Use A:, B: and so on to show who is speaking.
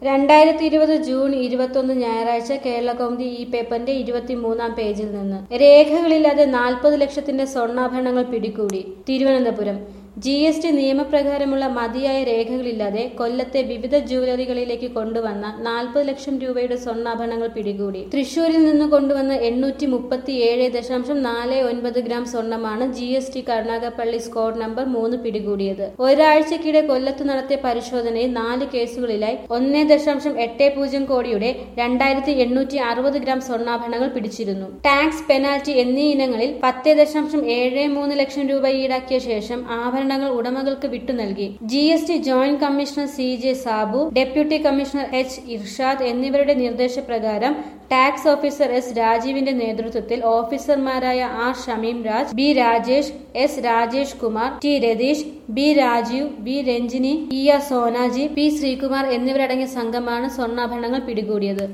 A: രണ്ടായിരത്തി ഇരുപത് ജൂൺ ഇരുപത്തൊന്ന് ഞായറാഴ്ച കേരള കൗമുദി ഈ പേപ്പറിന്റെ ഇരുപത്തിമൂന്നാം പേജിൽ നിന്ന് രേഖകളില്ലാതെ നാൽപ്പത് ലക്ഷത്തിന്റെ സ്വർണ്ണാഭരണങ്ങൾ പിടികൂടി തിരുവനന്തപുരം ജി എസ് ടി നിയമപ്രകാരമുള്ള മതിയായ രേഖകളില്ലാതെ കൊല്ലത്തെ വിവിധ ജുവലറികളിലേക്ക് കൊണ്ടുവന്ന നാൽപ്പത് ലക്ഷം രൂപയുടെ സ്വർണ്ണാഭരണങ്ങൾ പിടികൂടി തൃശൂരിൽ നിന്ന് കൊണ്ടുവന്ന എണ്ണൂറ്റി മുപ്പത്തി ഏഴ് ദശാംശം നാല് ഒൻപത് ഗ്രാം സ്വർണമാണ് G S T Karunagappally squad number മൂന്ന് പിടികൂടിയത് ഒരാഴ്ചക്കിടെ കൊല്ലത്ത് നടത്തിയ പരിശോധനയിൽ നാല് കേസുകളിലായി ഒന്നേ ദശാംശം എട്ട് പൂജ്യം കോടിയുടെ രണ്ടായിരത്തി എണ്ണൂറ്റി അറുപത് ഗ്രാം സ്വർണ്ണാഭരണങ്ങൾ പിടിച്ചിരുന്നു ടാക്സ് പെനാൽറ്റി എന്നീ ഇനങ്ങളിൽ പത്ത് ദശാംശം ഏഴ് മൂന്ന് ലക്ഷം രൂപ ഈടാക്കിയ ശേഷം ആഭരണങ്ങൾ ഉടമകൾക്ക് വിട്ടു നൽകി G S T joint commissioner C J Sabu deputy commissioner H Irshad എന്നിവരുടെ നിർദ്ദേശപ്രകാരം ടാക്സ് ഓഫീസർ എസ് രാജീവിന്റെ നേതൃത്വത്തിൽ ഓഫീസർമാരായ R Shameem Raj B Rajesh S Rajesh Kumar T Ratheesh B Rajeev B Ranjini E R Sonaji P Sreekumar എന്നിവരടങ്ങിയ സംഘമാണ് സ്വർണ്ണാഭരണങ്ങൾ പിടികൂടിയത്